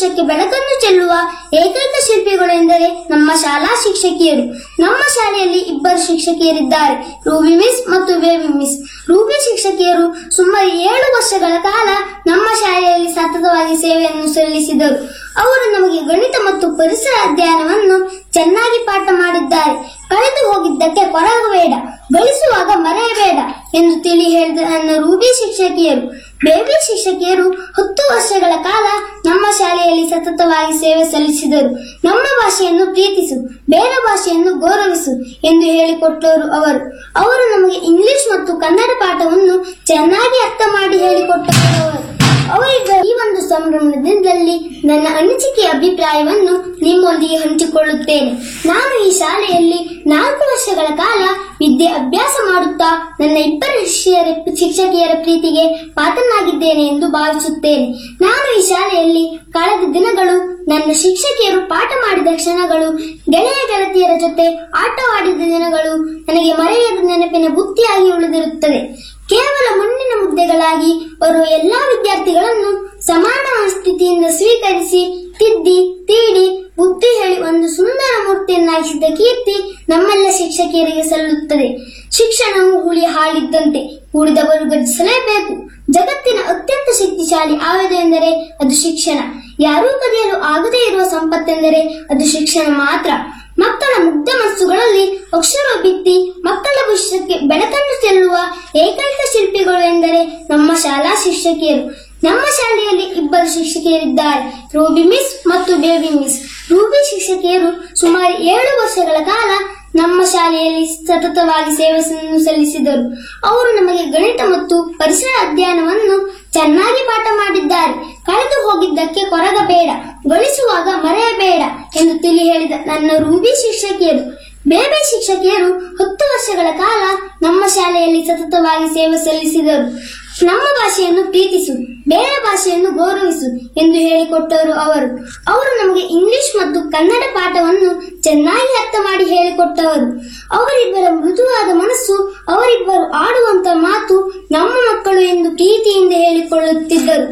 ಭವಿಷ್ಯಕ್ಕೆ ಬೆಳಕನ್ನು ಚೆಲ್ಲುವ ಏಕೈಕ ಶಿಲ್ಪಿಗಳು ಎಂದರೆ ನಮ್ಮ ಶಾಲಾ ಶಿಕ್ಷಕಿಯರು ನಮ್ಮ ಶಾಲೆಯಲ್ಲಿ ಇಬ್ಬರು ಶಿಕ್ಷಕಿಯರಿದ್ದಾರೆ ರೂಬಿ ಮಿಸ್ ಮತ್ತು ಬೇಬಿ ಮಿಸ್ ರೂಬಿ ಶಿಕ್ಷಕಿಯರು ಸುಮಾರು ಏಳು ವರ್ಷಗಳ ಕಾಲ ನಮ್ಮ ಶಾಲೆಯಲ್ಲಿ ಸತತವಾಗಿ ಸೇವೆಯನ್ನು ಸಲ್ಲಿಸಿದರು ಅವರು ನಮಗೆ ಗಣಿತ ಮತ್ತು ಪರಿಸರ ಅಧ್ಯಯನವನ್ನು ಚೆನ್ನಾಗಿ ಪಾಠ ಮಾಡಿದ್ದಾರೆ ಕಳೆದು ಹೋಗಿದ್ದಕ್ಕೆ ಕೊರಗಬೇಡ ಗಳಿಸುವಾಗ ಮರೆಯಬೇಡ ಎಂದು ತಿಳಿ ಹೇಳಿದ ನನ್ನ ರೂಬಿ ಶಿಕ್ಷಕಿಯರು ಬೇಬಿ ಶಿಕ್ಷಕಿಯರು ಹತ್ತು ವರ್ಷಗಳ ಕಾಲ ನಮ್ಮ ಶಾಲೆಯಲ್ಲಿ ಸತತವಾಗಿ ಸೇವೆ ಸಲ್ಲಿಸಿದರು ನಮ್ಮ ಭಾಷೆಯನ್ನು ಪ್ರೀತಿಸು ಬೇರೆ ಭಾಷೆಯನ್ನು ಗೌರವಿಸು ಎಂದು ಹೇಳಿಕೊಟ್ಟರು ಅವರು ಅವರು ನಮಗೆ ಇಂಗ್ಲಿಷ್ ಮತ್ತು ಕನ್ನಡ ಪಾಠವನ್ನು ಚೆನ್ನಾಗಿ ಅರ್ಥ ಮಾಡಿ ಹೇಳಿಕೊಟ್ಟರು ಅವರು ಅವರೀಗ ಈ ಒಂದು ಸಂಭ್ರಮದಲ್ಲಿ ನನ್ನ ಅನಿಸಿಕೆ ಅಭಿಪ್ರಾಯವನ್ನು ನಿಮ್ಮೊಂದಿಗೆ ಹಂಚಿಕೊಳ್ಳುತ್ತೇನೆ ನಾನು ಈ ಶಾಲೆಯಲ್ಲಿ ನಾಲ್ಕು ವರ್ಷಗಳ ಕಾಲ ವಿದ್ಯೆ ಅಭ್ಯಾಸ ಮಾಡುತ್ತಾ ನನ್ನ ಇಬ್ಬರು ಶಿಷ್ಯರ ಶಿಕ್ಷಕಿಯರ ಪ್ರೀತಿಗೆ ಪಾತ್ರನಾಗಿದ್ದೇನೆ ಎಂದು ಭಾವಿಸುತ್ತೇನೆ ನಾನು ಈ ಶಾಲೆಯಲ್ಲಿ ಕಳೆದ ದಿನಗಳು ನನ್ನ ಶಿಕ್ಷಕಿಯರು ಪಾಠ ಮಾಡಿದ ಕ್ಷಣಗಳು ಗೆಳೆಯ ಗೆಳತಿಯರ ಜೊತೆ ಆಟವಾಡಿದ ದಿನಗಳು ನನಗೆ ಮರೆಯದ ನೆನಪಿನ ಬುತ್ತಿಯಾಗಿ ಉಳಿದಿರುತ್ತದೆ ಕೇವಲ ಮಣ್ಣಿನ ಮುದ್ದೆಗಳಾಗಿ ಬರುವ ಎಲ್ಲಾ ವಿದ್ಯಾರ್ಥಿಗಳನ್ನು ಸಮಾನ ಸ್ಥಿತಿಯಿಂದ ಸ್ವೀಕರಿಸಿ ತಿದ್ದಿ ತೀಡಿ ಬುದ್ಧಿ ಹೇಳಿ ಒಂದು ಸುಂದರ ಮೂರ್ತಿಯನ್ನಾಗಿಸಿದ ಕೀರ್ತಿ ನಮ್ಮೆಲ್ಲ ಶಿಕ್ಷಕಿಯರಿಗೆ ಸಲ್ಲುತ್ತದೆ ಶಿಕ್ಷಣವು ಹುಳಿ ಹಾಲಿದ್ದಂತೆ ಕೂಡಿದವರು ಗರ್ಜಿಸಲೇಬೇಕು ಜಗತ್ತಿನ ಅತ್ಯಂತ ಶಕ್ತಿಶಾಲಿ ಆಯುಧ ಎಂದರೆ ಅದು ಶಿಕ್ಷಣ ಯಾರೂ ಕದಿಯಲು ಆಗದೇ ಇರುವ ಸಂಪತ್ತೆಂದರೆ ಅದು ಶಿಕ್ಷಣ ಮಾತ್ರ ಮಕ್ಕಳ ಮುಗ್ಧ ಮನಸ್ಸುಗಳಲ್ಲಿ ಅಕ್ಷರ ಬಿತ್ತಿ ಮಕ್ಕಳ ಭವಿಷ್ಯಕ್ಕೆ ಬೆಳಕನ್ನು ಚೆಲ್ಲುವ ಏಕೈಕ ಶಿಲ್ಪಿಗಳು ಎಂದರೆ ನಮ್ಮ ಶಾಲಾ ಶಿಕ್ಷಕಿಯರು ನಮ್ಮ ಶಾಲೆಯಲ್ಲಿ ಇಬ್ಬರು ಶಿಕ್ಷಕಿಯರಿದ್ದಾರೆ ರೂಬಿ ಮಿಸ್ ಮತ್ತು ಬೇಬಿ ಮಿಸ್ ರೂಬಿ ಶಿಕ್ಷಕಿಯರು ಸುಮಾರು ಏಳು ವರ್ಷಗಳ ಕಾಲ ನಮ್ಮ ಶಾಲೆಯಲ್ಲಿ ಸತತವಾಗಿ ಸೇವೆಯನ್ನು ಸಲ್ಲಿಸಿದರು ಅವರು ನಮಗೆ ಗಣಿತ ಮತ್ತು ಪರಿಸರ ಅಧ್ಯಯನವನ್ನು ಚೆನ್ನಾಗಿ ಪಾಠ ಮಾಡಿದ್ದಾರೆ ಕಳೆದು ಹೋಗಿದ್ದಕ್ಕೆ ಕೊರಗಬೇಡ ಗಳಿಸುವಾಗ ಮರೆಯಬೇಡ ಎಂದು ತಿಳಿ ಹೇಳಿದ ನನ್ನ ರೂಬಿ ಶಿಕ್ಷಕಿಯರು ಬೇಬೆ ಶಿಕ್ಷಕಿಯರು ಹತ್ತು ವರ್ಷಗಳ ಕಾಲ ನಮ್ಮ ಶಾಲೆಯಲ್ಲಿ ಸತತವಾಗಿ ಸೇವೆ ಸಲ್ಲಿಸಿದರು ನಮ್ಮ ಭಾಷೆಯನ್ನು ಪ್ರೀತಿಸು ಬೇರೆ ಭಾಷೆಯನ್ನು ಗೌರವಿಸು ಎಂದು ಹೇಳಿಕೊಟ್ಟರು ಅವರು ಅವರು ನಮಗೆ ಇಂಗ್ಲಿಷ್ ಮತ್ತು ಕನ್ನಡ ಪಾಠವನ್ನು ಚೆನ್ನಾಗಿ ಅರ್ಥ ಮಾಡಿ ಹೇಳಿಕೊಟ್ಟವರು ಅವರಿಬ್ಬರ ಮೃದುವಾದ ಮನಸ್ಸು ಅವರಿಬ್ಬರು ಆಡುವಂತ ಮಾತು ನಮ್ಮ ಮಕ್ಕಳು ಎಂದು ಪ್ರೀತಿಯಿಂದ ಹೇಳಿಕೊಳ್ಳುತ್ತಿದ್ದರು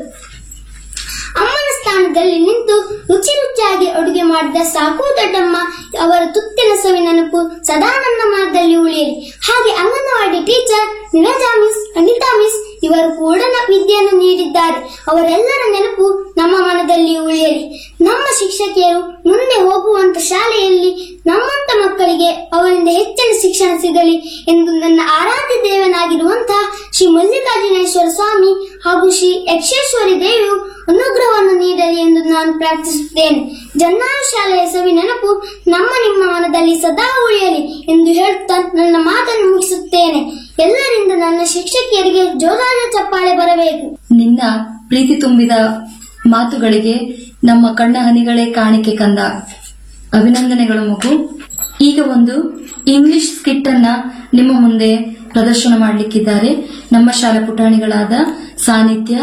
ಅಮ್ಮನ ಸ್ಥಾನದಲ್ಲಿ ನಿಂತು ರುಚಿ ರುಚಿಯಾಗಿ ಅಡುಗೆ ಮಾಡಿದ ಸಾಕು ದೊಡ್ಡಮ್ಮ ಅವರ ತುತ್ತಿನ ಸವಿ ನೆನಪು ಸದಾ ನನ್ನ ಮನದಲ್ಲಿ ಉಳಿಯಲಿ ಹಾಗೆ Anganwadi teacher Niraja miss Anita miss ಇವರು ಕೂಡ ನ- ವಿದ್ಯೆಯನ್ನು ನೀಡಿದ್ದಾರೆ ಅವರೆಲ್ಲರ ನೆನಪು ನಮ್ಮ ಮನದಲ್ಲಿ ಉಳಿಯಲಿ ನಮ್ಮ ಶಿಕ್ಷಕಿಯರು ಮುಂದೆ ಹೋಗುವಂತ ಶಾಲೆಯಲ್ಲಿ ನಮ್ಮಂತ ಮಕ್ಕಳಿಗೆ ಅವರಿಂದ ಹೆಚ್ಚಿನ ಶಿಕ್ಷಣ ಸಿಗಲಿ ಎಂದು ನನ್ನ ಆರಾಧ್ಯ ದೇವನಾಗಿರುವಂತಹ ಶ್ರೀ ಮಲ್ಲಿಕಾರ್ಜುನೇಶ್ವರ ಸ್ವಾಮಿ ಹಾಗೂ ಶ್ರೀ ಯಕ್ಷೇಶ್ವರಿ ದೇವಿಯು ಅನುಗ್ರಹವನ್ನು ನೀಡಲಿ ಎಂದು ನಾನು ಪ್ರಾರ್ಥಿಸುತ್ತೇನೆ ಜನ್ನಾರು ಶಾಲೆಯ ಸವಿ ನೆನಪು ನಮ್ಮ ನಿಮ್ಮ ಮನದಲ್ಲಿ ಸದಾ ಉಳಿಯಲಿ ಎಂದು ಹೇಳುತ್ತಾ ನನ್ನ ಮಾತನ್ನು ಮುಗಿಸುತ್ತೇನೆ ಎಲ್ಲರಿಂದ ನನ್ನ ಶಿಕ್ಷಕಿಯರಿಗೆ ಜೋರಾದ ಚಪ್ಪಾಳೆ ಬರಬೇಕು ನಿನ್ನ ಪ್ರೀತಿ ತುಂಬಿದ ಮಾತುಗಳಿಗೆ ನಮ್ಮ ಕಣ್ಣ ಹನಿಗಳೇ ಕಾಣಿಕೆ ಕಂದ ಅಭಿನಂದನೆಗಳು ಮಗು ಈಗ ಒಂದು ಇಂಗ್ಲಿಷ್ ಸ್ಕಿಟ್ ಅನ್ನ ನಿಮ್ಮ ಮುಂದೆ ಪ್ರದರ್ಶನ ಮಾಡಲಿಕ್ಕಿದ್ದಾರೆ ನಮ್ಮ ಶಾಲಾ ಪುಟಾಣಿಗಳಾದ ಸಾನಿಧ್ಯ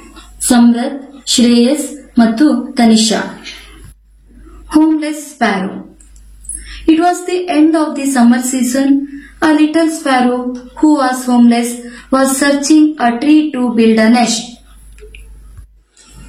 ಸಮೃತ್ ಶ್ರೇಯಸ್ ಮತ್ತು Tanisha homeless sparrow It was the end of the summer season. A little sparrow who was homeless was searching a tree to build a nest.